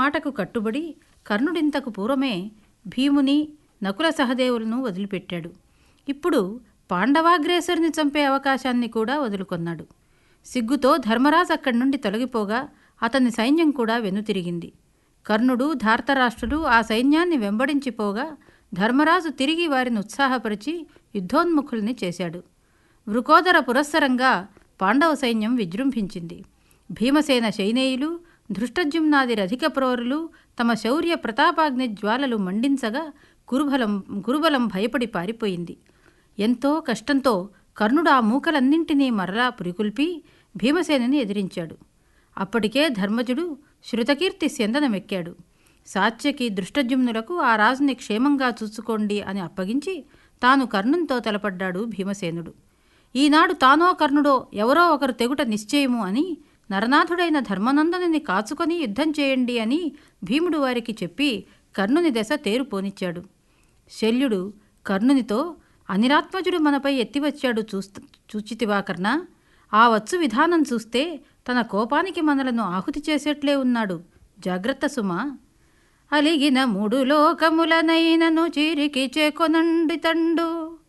మాటకు కట్టుబడి కర్ణుడింతకు పూర్వమే భీముని నకుల సహదేవులను వదిలిపెట్టాడు ఇప్పుడు పాండవాగ్రేసరిని చంపే అవకాశాన్ని కూడా వదులుకొన్నాడు సిగ్గుతో ధర్మరాజు అక్కడి నుండి తొలగిపోగా అతని సైన్యం కూడా వెనుతిరిగింది కర్ణుడు ధార్తరాష్ట్రులు ఆ సైన్యాన్ని వెంబడించిపోగా ధర్మరాజు తిరిగి వారిని ఉత్సాహపరిచి యుద్ధోన్ముఖుల్ని చేశాడు వృకోదర పురస్సరంగా పాండవ సైన్యం విజృంభించింది భీమసేన సైనేయులు ధృష్టజుమ్నాది రధిక ప్రోరులు తమ శౌర్య ప్రతాపాగ్ని జ్వాలలు మండించగా కురుబలం కురుబలం భయపడి పారిపోయింది ఎంతో కష్టంతో కర్ణుడు ఆ మూకలన్నింటినీ మరలా పురికొల్పి భీమసేనుని ఎదిరించాడు అప్పటికే ధర్మజుడు శృతకీర్తి స్యందనమెక్కాడు సాత్యకి దృష్టజుమ్నులకు ఆ రాజుని క్షేమంగా చూసుకోండి అని అప్పగించి తాను కర్ణునితో తలపడ్డాడు భీమసేనుడు ఈనాడు తానో కర్ణుడో ఎవరో ఒకరు తెగుట నిశ్చయము అని నరనాథుడైన ధర్మనందనుని కాచుకొని యుద్ధం చేయండి అని భీముడు వారికి చెప్పి కర్ణుని దశ తేరు పోనిచ్చాడు శల్యుడు కర్ణునితో అనిరాత్మజుడు మనపై ఎత్తివచ్చాడు చూస్త చూచితివా కర్ణ ఆ వచ్చు విధానం చూస్తే తన కోపానికి మనలను ఆహుతి చేసేట్లే ఉన్నాడు జాగ్రత్త సుమా అలిగిన మూడు లోకములనైనను చీరికి చేకొనండి తండు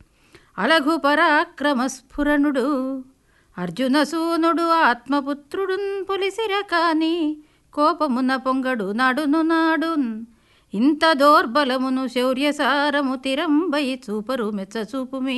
అలఘు పరాక్రమస్ఫురణుడు అర్జున సూనుడు ఆత్మపుత్రుడున్ పులిసిర కాని కోపమున పొంగడు నాడును నాడున్ ఇంత దోర్బలమును శౌర్యసారము తిరంబై చూపరు మెచ్చ చూపుమి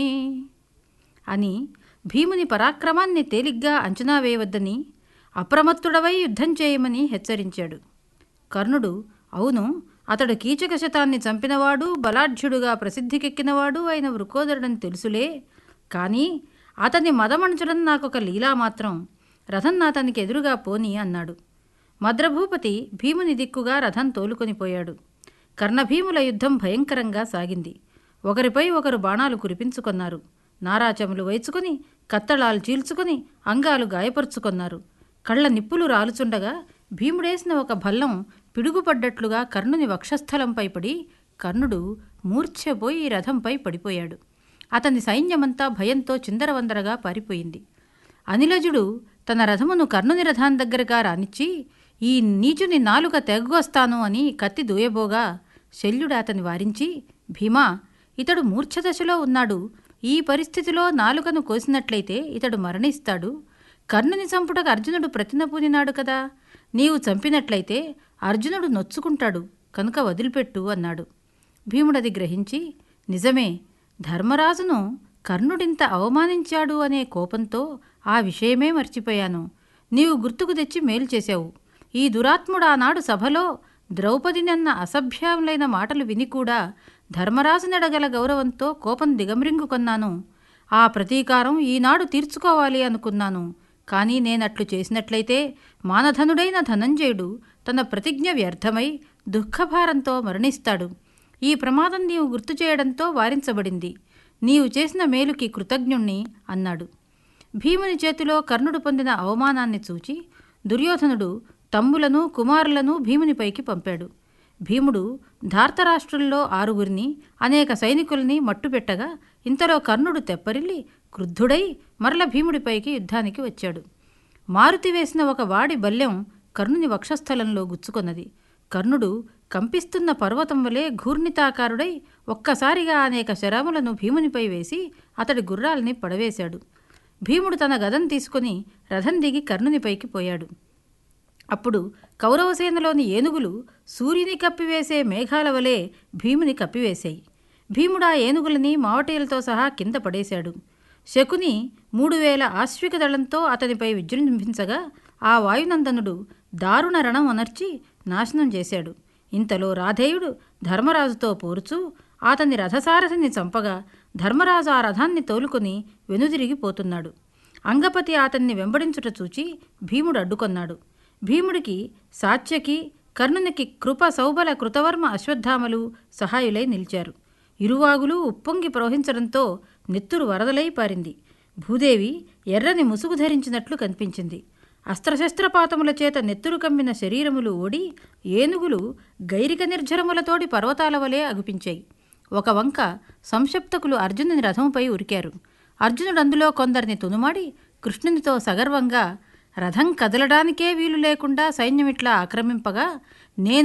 అని భీముని పరాక్రమాన్ని తేలిగ్గా అంచనా వేయవద్దని అప్రమత్తుడవై యుద్ధం చేయమని హెచ్చరించాడు కర్ణుడు అవును అతడు కీచక శతాన్ని చంపినవాడు బలాఢ్యుడుగా ప్రసిద్ధికెక్కినవాడు అయిన వృకోదరుడని తెలుసులే కానీ అతన్ని మదమణచడం నాకొక లీలా మాత్రం రథం అతనికి ఎదురుగా పోని అన్నాడు మద్రభూపతి భీముని దిక్కుగా రథం తోలుకొనిపోయాడు కర్ణభీముల యుద్ధం భయంకరంగా సాగింది ఒకరిపై ఒకరు బాణాలు కురిపించుకొన్నారు నారాచములు వైచుకొని కత్తళాలు చీల్చుకొని అంగాలు గాయపరుచుకొన్నారు కళ్ళ నిప్పులు రాలుచుండగా భీముడేసిన ఒక భల్లం పిడుగుపడ్డట్లుగా కర్ణుని వక్షస్థలంపై పడి కర్ణుడు మూర్ఛపోయి రథంపై పడిపోయాడు అతని సైన్యమంతా భయంతో చిందరవందరగా పారిపోయింది అనిలజుడు తన రథమును కర్ణుని రథం దగ్గరగా రానిచ్చి ఈ నీచుని నాలుక తెగ్గొస్తాను అని కత్తి దూయబోగా శల్యుడు అతని వారించి భీమా ఇతడు మూర్ఛదశలో ఉన్నాడు ఈ పరిస్థితిలో నాలుకను కోసినట్లయితే ఇతడు మరణిస్తాడు కర్ణుని చంపుటకు అర్జునుడు ప్రతినపూనినాడు కదా నీవు చంపినట్లయితే అర్జునుడు నొచ్చుకుంటాడు కనుక వదిలిపెట్టు అన్నాడు భీముడది గ్రహించి నిజమే ధర్మరాజును కర్ణుడింత అవమానించాడు అనే కోపంతో ఆ విషయమే మర్చిపోయాను నీవు గుర్తుకు తెచ్చి మేలు చేశావు ఈ దురాత్ముడు ఆనాడు సభలో ద్రౌపదినన్న అసభ్యములైన మాటలు విని కూడా ధర్మరాజునెడగల గౌరవంతో కోపం దిగమ్రింగుకొన్నాను ఆ ప్రతీకారం ఈనాడు తీర్చుకోవాలి అనుకున్నాను కానీ నేనట్లు చేసినట్లయితే మానధనుడైన ధనంజయుడు తన ప్రతిజ్ఞ వ్యర్థమై దుఃఖభారంతో మరణిస్తాడు ఈ ప్రమాదం నీవు గుర్తు చేయడంతో వారించబడింది నీవు చేసిన మేలుకి కృతజ్ఞుణ్ణి అన్నాడు భీముని చేతిలో కర్ణుడు పొందిన అవమానాన్ని చూచి దుర్యోధనుడు తమ్ములను కుమారులను భీమునిపైకి పంపాడు భీముడు ధార్తరాష్ట్రుల్లో ఆరుగురిని అనేక సైనికుల్ని మట్టుపెట్టగా ఇంతలో కర్ణుడు తెప్పరిల్లి క్రుద్ధుడై మరల భీముడిపైకి యుద్ధానికి వచ్చాడు మారుతి వేసిన ఒక వాడి బల్యం కర్ణుని వక్షస్థలంలో గుచ్చుకొన్నది కర్ణుడు కంపిస్తున్న పర్వతం వలె ఘూర్ణితాకారుడై ఒక్కసారిగా అనేక శరములను భీమునిపై వేసి అతడి గుర్రాల్ని పడవేశాడు భీముడు తన గదం తీసుకుని రథం దిగి కర్ణునిపైకి పోయాడు అప్పుడు కౌరవసేనలోని ఏనుగులు సూర్యుని కప్పివేసే మేఘాల వలె భీముని కప్పివేశాయి భీముడు ఆ ఏనుగులని మావటీలతో సహా కింద పడేశాడు శకుని మూడు వేల ఆశ్విక దళంతో అతనిపై విజృంభించగా ఆ వాయునందనుడు దారుణ రణం అనర్చి నాశనం చేశాడు ఇంతలో రాధేయుడు ధర్మరాజుతో పోరుచూ అతని రథసారథిని చంపగా ధర్మరాజు ఆ రథాన్ని తోలుకొని వెనుదిరిగిపోతున్నాడు అంగపతి అతన్ని వెంబడించుట చూచి భీముడు అడ్డుకొన్నాడు భీముడికి సాత్యకి కర్ణునికి కృప సౌబల కృతవర్మ అశ్వత్థామలు సహాయులై నిలిచారు ఇరువాగులు ఉప్పొంగి ప్రవహించడంతో నెత్తురు వరదలై పారింది భూదేవి ఎర్రని ముసుగు ధరించినట్లు కనిపించింది అస్త్రశస్త్రపాతముల చేత నెత్తురు కమ్మిన శరీరములు ఓడి ఏనుగులు గైరిక నిర్జరములతోడి పర్వతాల వలె అగుపించాయి ఒక వంక సంక్షప్తకులు అర్జునుని రథంపై ఉరికారు అర్జునుడు అందులో కొందరిని తునుమాడి కృష్ణునితో సగర్వంగా రథం కదలడానికే వీలు లేకుండా సైన్యమిట్లా ఆక్రమింపగా నేను